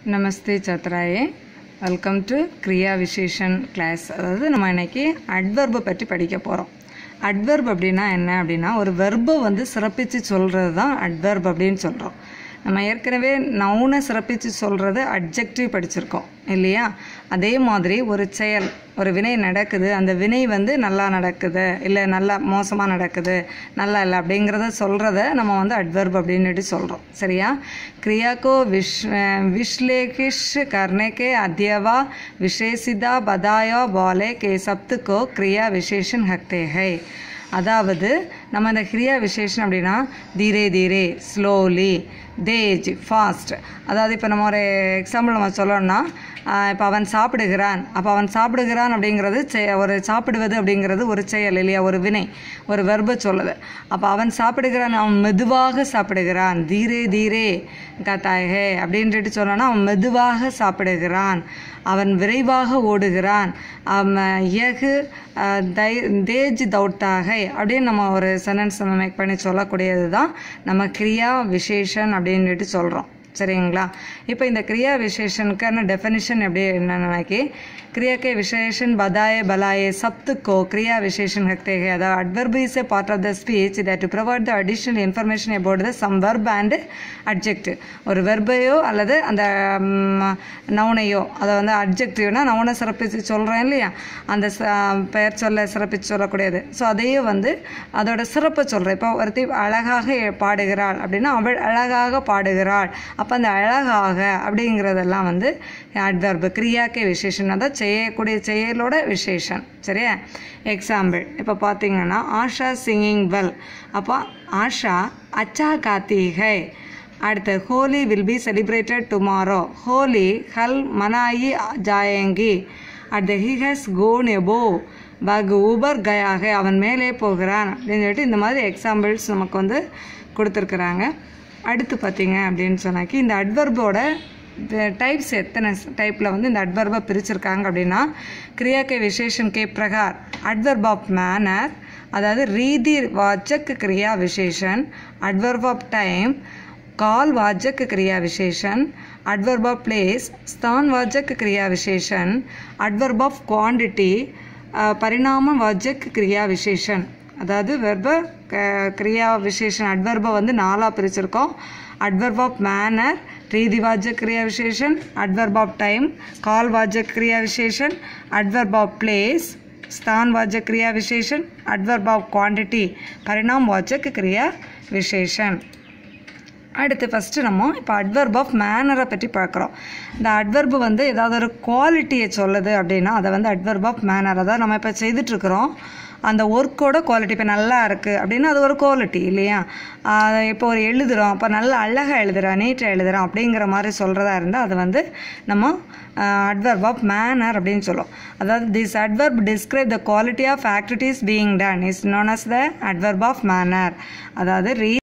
நமஸ்தே சத்ராயே welcome to கிரியா விசேஷன் கிளாஸ் அதாவது நம்ம இன்னைக்கு அட்வர்பை பற்றி படிக்க போகிறோம் அட்வர்ப் அப்படின்னா என்ன அப்படின்னா ஒரு வெர்பை வந்து சிறப்பித்து சொல்கிறது தான் அட்வர்ப் அப்படின்னு சொல்கிறோம் நம்ம ஏற்கனவே நவுனை சிறப்பித்து சொல்கிறது அட்ஜெக்டிவ் படிச்சிருக்கோம் இல்லையா அதே மாதிரி ஒரு செயல் ஒரு வினை நடக்குது அந்த வினை வந்து நல்லா நடக்குது இல்லை நல்லா மோசமாக நடக்குது நல்லா இல்லை அப்படிங்கிறத சொல்கிறத நம்ம வந்து அட்வர்ப் அப்படின்னுட்டு சொல்கிறோம் சரியா क्रिया को विश विश्लेषिश करने के अध्यवा विशेषिता बदाया बोले के शब्द को क्रिया विशेषण हकते हैं அதாவது நம்ம இந்த கிரியா விசேஷன் அப்படின்னா தீரே தீரே ஸ்லோலி தேஜ் ஃபாஸ்ட் அதாவது இப்போ நம்ம ஒரு எக்ஸாம்பிள் நம்ம சொல்லணும்னா இப்போ அவன் சாப்பிடுகிறான் அப்போ அவன் சாப்பிடுகிறான் அப்படிங்கிறது செ- ஒரு சாப்பிடுவது அப்படிங்கிறது ஒரு செயல் இல்லையா ஒரு வினை ஒரு வெர்ப சொல்லுது அப்போ அவன் சாப்பிடுகிறான் அவன் மெதுவாக சாப்பிடுகிறான் தீரே தீரே கத்தாயே அப்படின்ட்டு சொன்னோன்னா அவன் மெதுவாக சாப்பிடுகிறான் அவன் விரைவாக ஓடுகிறான் அவன் இயகு அஹ், தை தேஜ் தௌட்டாகை அப்படின்னு நம்ம ஒரு சென்டென்ஸ் நம்ம மேக் பண்ணி சொல்லக்கூடியது தான் நம்ம கிரியா விசேஷன் அப்படின்ட்டு சொல்கிறோம் சரிங்களா இப்போ இந்த கிரியா விசேஷனுக்கான டெஃபினிஷன் எப்படி என்னன்னாக்கி क्रिया के विशेषण बदाए बलाए सप्त को क्रिया विशेषण रखते हैं the adverb is a part of the speech that to provide the additional information about the some verb and adjective ஒரு வெர்பையோ அல்லது அந்த நவுனையோ அதை வந்து அட்ஜெக்டிவ்னா நவுனை சிறப்பித்து சொல்கிறேன் இல்லையா அந்த ச- பெயர் சொல்ல சிறப்பித்து சொல்லக்கூடியது ஸோ அதையே வந்து அதோட சிறப்பை சொல்கிறேன் இப்போ ஒருத்தி அழகாக பாடுகிறாள் அப்படின்னா அவள் அழகாக பாடுகிறாள் அப்போ அந்த அழகாக அப்படிங்கிறதெல்லாம் வந்து அட்வர்பு கிரியாக்கே விசேஷன் அதான் செய்யக்கூடிய செயலோட விசேஷன் சரியா எக்ஸாம்பிள் இப்போ பார்த்தீங்கன்னா ஆஷா சிங்கிங் வெல் அப்போ ஆஷா அச்சா கார்த்திகை அடுத்து Holi will be celebrated tomorrow Holi ஹல் மனாயி ஜாயங்கி அடுத்து ஹி ஹஸ் கோன் எபோ பக் ஊபர் கயாக அவன் மேலே போகிறான் அப்படின்னு சொல்லிட்டு இந்த மாதிரி எக்ஸாம்பிள்ஸ் நமக்கு வந்து கொடுத்துருக்குறாங்க அடுத்து பார்த்தீங்க அப்படின்னு சொன்னாக்கி இந்த அட்வர்போட டைப்ஸ் எத்தனை டைப்பில் வந்து இந்த அட்வர்பை பிரிச்சிருக்காங்க அப்படின்னா கிரியாக்கே விசேஷன் கே பிரகார் அட்வர்ப் ஆஃப் மேனர் அதாவது ரீதி வாச்சக் கிரியா விசேஷன் அட்வர்ப் ஆஃப் டைம் काल वाचक क्रिया विशेषण adverb of place स्थान वाचक क्रिया विशेषण adverb of quantity பரிணாம வாச்சக் கிரியா விசேஷன் அதாவது வெர்ப கிரியா விசேஷன் அட்வர்பை வந்து நாலாக பிரிச்சிருக்கோம் adverb of manner ரீதி வாச்சக் கிரியா விசேஷன் adverb of time கால் வாச்சக் கிரியா விசேஷன் adverb of place स्थान वाचक क्रिया विशेषण adverb of quantity परिणाम वाचक क्रिया विशेषण அடுத்து ஃபஸ்ட்டு நம்ம இப்போ அட்வர்ப் ஆஃப் மேனரை பற்றி பார்க்குறோம் இந்த அட்வர்பு வந்து ஏதாவது ஒரு குவாலிட்டியை சொல்லுது அப்படின்னா அதை வந்து அட்வர்ப் ஆஃப் மேனர் அதாவது நம்ம இப்போ செய்துட்ருக்குறோம் அந்த ஒர்க்கோட குவாலிட்டி இப்போ நல்லா இருக்குது அப்படின்னா அது ஒரு குவாலிட்டி இல்லையா ஆஹ் இப்போ ஒரு எழுதுகிறோம் அப்போ நல்லா அழகாக எழுதுகிறோம் நீட்டாக எழுதுகிறோம் அப்படிங்கிற மாதிரி சொல்கிறதா இருந்தால் அது வந்து நம்ம அட்வர்ப் ஆஃப் மேனர் அப்படின்னு சொல்லுவோம் அதாவது this adverb describe the quality of activities being done is known as the adverb of manner அதாவது ரீ